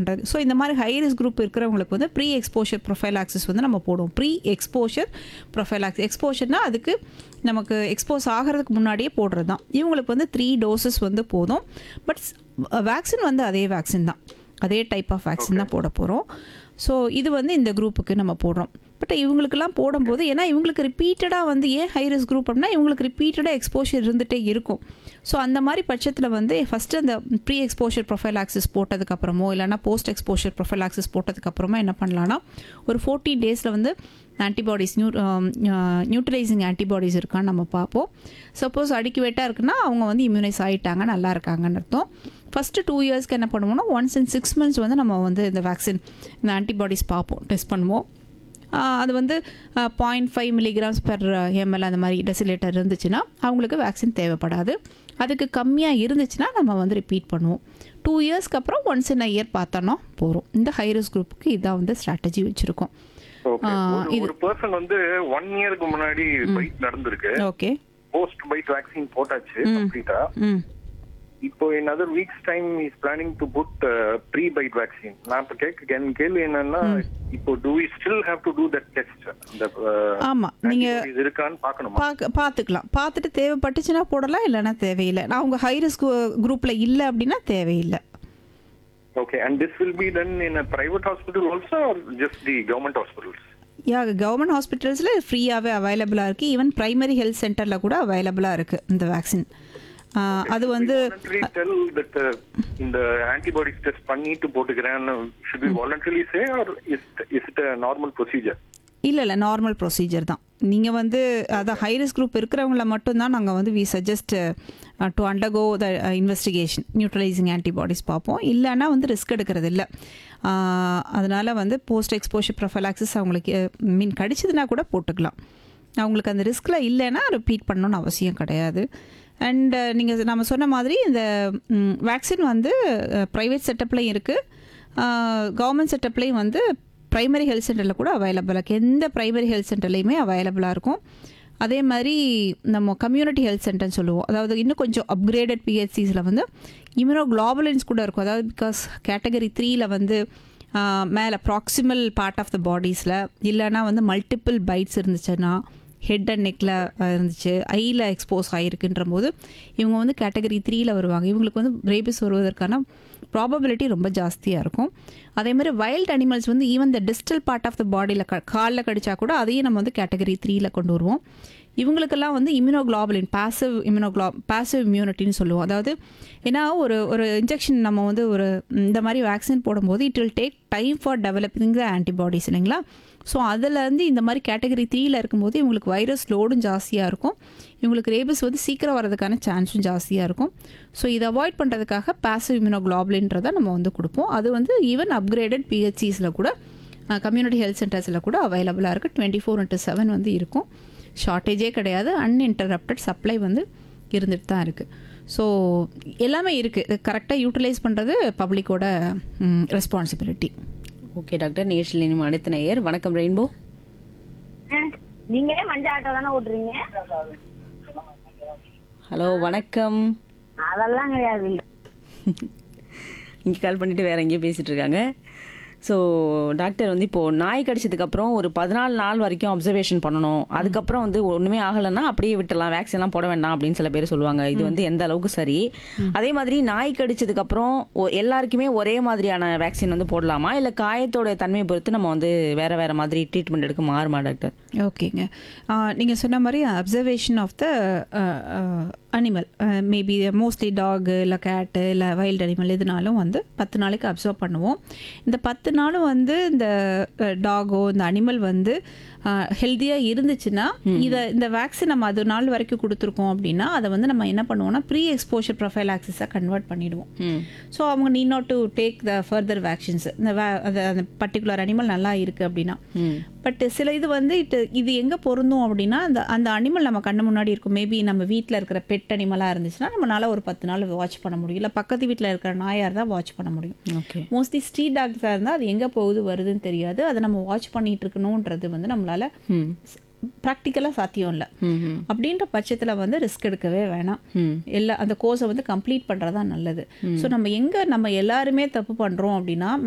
பண்ணுறது ஸோ இந்த மாதிரி ஹை ரிஸ்க் குரூப் இருக்கிறவங்களுக்கு வந்து ப்ரீ எக்ஸ்போஷர் ப்ரொஃபைல் ஆக்சஸ் வந்து நம்ம போடுவோம் ப்ரீ எக்ஸ்போஷர் ப்ரொஃபைல் ஆக்சஸ் எக்ஸ்போஷர்னால் அதுக்கு நமக்கு எக்ஸ்போஸ் ஆகிறதுக்கு முன்னாடியே போடுறது தான் இவங்களுக்கு வந்து த்ரீ டோசஸ் வந்து போதும் பட் வேக்சின் வந்து அதே வேக்சின் தான் அதே டைப் ஆஃப் வேக்சின் தான் போட போகிறோம் ஸோ இது வந்து இந்த குரூப்புக்கு நம்ம போடுறோம் பட் இவங்களுக்கெல்லாம் போடும்போது ஏன்னா இவங்களுக்கு ரிப்பீட்டடாக வந்து ஏன் ஹை ரிஸ்க் குரூப் அப்படின்னா இவங்களுக்கு ரிப்பீட்டடாக எக்ஸ்போஷர் இருந்துகிட்டே இருக்கும் ஸோ அந்த மாதிரி பட்சத்தில் வந்து ஃபஸ்ட்டு அந்த ப்ரீ எக்ஸ்போஷர் ப்ரொஃபைல் ஆக்சஸ் போட்டதுக்கப்புறமோ இல்லைனா போஸ்ட் எக்ஸ்போஷர் ப்ரொஃபைல் ஆக்சஸ் போட்டதுக்கப்புறமா என்ன பண்ணலான்னா ஒரு ஃபோர்டீன் டேஸில் வந்து ஆன்டிபாடிஸ் நியூ நியூட்ரலைசிங் ஆன்டிபாடிஸ் இருக்கான்னு நம்ம பார்ப்போம் சப்போஸ் அடிக்குவேட்டாக இருக்குன்னா அவங்க வந்து இம்யூனைஸ் ஆகிட்டாங்க நல்லா இருக்காங்கன்னு அர்த்தம் ஃபஸ்ட்டு டூ இயர்ஸ்க்கு என்ன பண்ணுவோம்னா ஒன்ஸ் இன் சிக்ஸ் மந்த்ஸ் வந்து நம்ம வந்து இந்த வேக்சின் இந்த ஆன்டிபாடிஸ் பார்ப்போம் டெஸ்ட் பண்ணுவோம் ஆஹ் அது வந்து point five milligrams per ML அந்த மாதிரி டெசிலேட்டர் இருந்துச்சுன்னா அவங்களுக்கு வேக்சின் தேவைப்படாது அதுக்கு கம்மியாக இருந்துச்சுன்னா நம்ம வந்து ரிப்பீட் பண்ணுவோம் டூ இயர்ஸ்க்கு அப்புறம் ஒன்ஸ் இன் இயர் பார்த்தோன்னா போகிறோம் இந்த ஹைரிஸ் குரூப்புக்கு இதான் வந்து ஸ்ட்ராட்டஜி வச்சுருக்கோம் ஓகே ஒரு பர்சன் வந்து ஒன் இயருக்கு முன்னாடி பைட் நடந்திருக்கு ஓகே போஸ்ட் பைட் வேக்சின் போட்டாச்சு கம்ப்ளீட்டா ம் இப்போ in other weeks time is planning to put pre bite vaccine நான் இப்ப கேட்க என் கேள்வி என்னன்னா இப்போ do we still have to do that test அந்த ஆமா, நீங்க- antibodies இருக்கான்னு பார்க்கணுமா பார்க்க பார்த்துக்கலாம் பார்த்துட்டு தேவைப்பட்டுச்சுன்னா போடலாம் இல்லைன்னா தேவையில்லை நான் உங்கள் ஹை ரிஸ்க் குரூப்பில் இல்லை அப்படின்னா தேவையில்லை okay and this will be done in a private hospital also or just the government hospitals yeah government ஹாஸ்பிட்டல்ஸில் ஃப்ரீயாகவே அவைலபிளாக இருக்குது ஈவன் பிரைமரி ஹெல்த் சென்டரில் கூட அவைலபிளாக இருக்குது இந்த வேக்சின் அது வந்து வாலண்டரி டெல் தட் இந்த ஆன்டிபாடிஸ் டெஸ்ட் பண்ணிட்டு போட்டுக்கிறேன்னு should be voluntarily say or is is it a normal procedure இல்லை இல்லை நார்மல் ப்ரொசீஜர் தான் நீங்கள் வந்து அதான் ஹை ரிஸ்க் குரூப் இருக்கிறவங்கள மட்டும்தான் நாங்கள் வந்து we suggest to undergo the investigation neutralising antibodies பார்ப்போம் இல்லைன்னா வந்து ரிஸ்க் எடுக்கிறது இல்லை அதனால் வந்து போஸ்ட் எக்ஸ்போஷர் ப்ரொஃபலாக்சிஸ் அவங்களுக்கு மீன் கடிச்சதுன்னா கூட போட்டுக்கலாம் அவங்களுக்கு அந்த ரிஸ்கில் இல்லைன்னா ரிப்பீட் பண்ணணும்னு அவசியம் கிடையாது அண்ட் நீங்கள் நம்ம சொன்ன மாதிரி இந்த வேக்சின் வந்து ப்ரைவேட் செட்டப்லையும் இருக்குது கவர்மெண்ட் செட்டப்லேயும் வந்து ப்ரைமரி ஹெல்த் சென்டரில் கூட அவைலபிளாக இருக்குது எந்த ப்ரைமரி ஹெல்த் சென்டர்லேயுமே அவைலபிளாக இருக்கும் அதே மாதிரி நம்ம கம்யூனிட்டி ஹெல்த் சென்டர்னு சொல்லுவோம் அதாவது இன்னும் கொஞ்சம் அப்கிரேடட் பிஹெச்சிஸில் வந்து இம்யூனோக்ளோபுலின்ஸ் கூட இருக்கும் அதாவது பிகாஸ் கேட்டகரி த்ரீயில் வந்து மேலே ப்ராக்சிமல் பார்ட் ஆஃப் த பாடிஸில் இல்லைன்னா வந்து மல்டிபிள் பைட்ஸ் இருந்துச்சுன்னா ஹெட் அண்ட் நெக்கில் இருந்துச்சு ஐயில் எக்ஸ்போஸ் ஆகிருக்குன்ற போது இவங்க வந்து கேட்டகரி த்ரீயில் வருவாங்க இவங்களுக்கு வந்து ரேபிஸ் வருவதற்கான ப்ராபபிலிட்டி ரொம்ப ஜாஸ்தியாக இருக்கும் அதே மாதிரி வைல்ட் அனிமல்ஸ் வந்து even the distal part of the பாடியில் க காலில் கடிச்சா கூட அதையும் நம்ம வந்து கேட்டகரி த்ரீயில் கொண்டு வருவோம் இவங்களுக்கெல்லாம் வந்து இம்யூனோக்ளாபுலின் பாசிவ் இம்யூனோக்ளா பாசிவ் இம்யூனிட்டின்னு சொல்லுவோம் அதாவது ஏன்னா ஒரு ஒரு இன்ஜெக்ஷன் நம்ம வந்து ஒரு இந்த மாதிரி வேக்சின் போடும்போது it will take time for developing the antibodies இல்லைங்களா ஸோ அதுலேருந்து இந்த மாதிரி கேட்டகரி த்ரீயில் இருக்கும்போது இவங்களுக்கு வைரஸ் லோடும் ஜாஸ்தியாக இருக்கும் இவங்களுக்கு ரேபிஸ் வந்து சீக்கிரம் வரதுக்கான சான்ஸும் ஜாஸ்தியாக இருக்கும் ஸோ இதை அவாய்ட் பண்ணுறதுக்காக பாசிவ் இம்யூனோக்ளாபுலின்றதை நம்ம வந்து கொடுப்போம் அது வந்து ஈவன் அப்கிரேடட் பிஹெச்சிஸில் கூட கம்யூனிட்டி ஹெல்த் சென்டர்ஸில் கூட அவைலபிளாக இருக்குது டுவெண்ட்டி ஃபோர் இன்ட்டு செவன் வந்து இருக்கும் ஷார்ட்டேஜே கிடையாது அன்இன்டரப்டட் சப்ளை வந்து இருந்துட்டு தான் இருக்குது ஸோ எல்லாமே இருக்குது கரெக்டாக யூட்டிலைஸ் பண்ணுறது பப்ளிக்கோட ரெஸ்பான்சிபிலிட்டி ஓகே டாக்டர் நேஷனல் இனிமே அடுத்த நேயர் வணக்கம் ரெயின்போ நீங்க மஞ்சள் ஆட்டோ தானே ஓட்டுறீங்க ஹலோ வணக்கம் அதெல்லாம் கிடையாது இங்கே கால் பண்ணிட்டு வேற எங்கேயோ பேசிட்டு இருக்காங்க ஸோ டாக்டர் வந்து இப்போ நாய் கடிச்சதுக்கு அப்புறம் ஒரு பதினாலு நாள் வரைக்கும் அப்சர்வேஷன் பண்ணணும் அதுக்கப்புறம் வந்து ஒண்ணுமே ஆகலைன்னா அப்படியே விட்டுலாம் வேக்சின் எல்லாம் போட வேண்டாம் அப்படின்னு சில பேர் சொல்லுவாங்க இது வந்து எந்த அளவுக்கு சரி அதே மாதிரி நாய் கடிச்சதுக்கு அப்புறம் ஒ- எல்லாருக்குமே ஒரே மாதிரியான வேக்சின் வந்து போடலாமா இல்லை காயத்தோட தன்மையை பொறுத்து நம்ம வந்து வேற வேற மாதிரி ட்ரீட்மெண்ட் எடுக்க மாறுமா டாக்டர் ஓகேங்க நீங்கள் சொன்ன மாதிரி observation of the animal maybe mostly dog இல்லை கேட்டு இல்லை வைல்டு அனிமல் எதுனாலும் வந்து பத்து நாளைக்கு அப்சர்வ் பண்ணுவோம் இந்த பத்து நாளும் வந்து இந்த டாகோ இந்த அனிமல் வந்து ஹெல்த்தியாக இருந்துச்சுன்னா இதை இந்த வேக்சின் நம்ம அது நாள் வரைக்கும் கொடுத்துருக்கோம் அப்படின்னா அதை வந்து நம்ம என்ன பண்ணுவோம்னா ப்ரீ எக்ஸ்போஷர் ப்ரொஃபைல் ஆக்சிஸாக கன்வெர்ட் பண்ணிடுவோம் ம் ஸோ அவங்க need not to take the further vaccines இந்த வே- அந்த அந்த பர்டிகுலர் அனிமல் நல்லா இருக்குது அப்படின்னா ம் பட் சில இது வந்து இட் இது எங்கே பொருந்தும் அப்படின்னா அந்த அந்த அனிமல் நம்ம கண்ணு முன்னாடி இருக்கும் மேபி நம்ம வீட்டில் இருக்கிற பெட் அனிமலாக இருந்துச்சுன்னா நம்மளால ஒரு பத்து நாள் வாட்ச் பண்ண முடியும் இல்லை பக்கத்து வீட்டில் இருக்கிற நாயாக இருந்தால் வாட்ச் பண்ண முடியும் ஓகே மோஸ்ட்லி ஸ்ட்ரீட் டாக்ஸாக இருந்தால் அது எங்கே போகுது வருதுன்னு தெரியாது அதை நம்ம வாட்ச் பண்ணிட்டு இருக்கணுன்றது வந்து நம்மளால ம் ப்ராக்டிக்கலாக சாத்தியம் இல்லை ம் ம் அப்படின்ற பட்சத்தில் வந்து ரிஸ்க் எடுக்கவே வேணாம் ம் எல்லா அந்த கோர்ஸை வந்து கம்ப்ளீட் பண்ணுறது தான் நல்லது ஸோ நம்ம எங்கே நம்ம எல்லாருமே தப்பு பண்ணுறோம் அப்படின்னா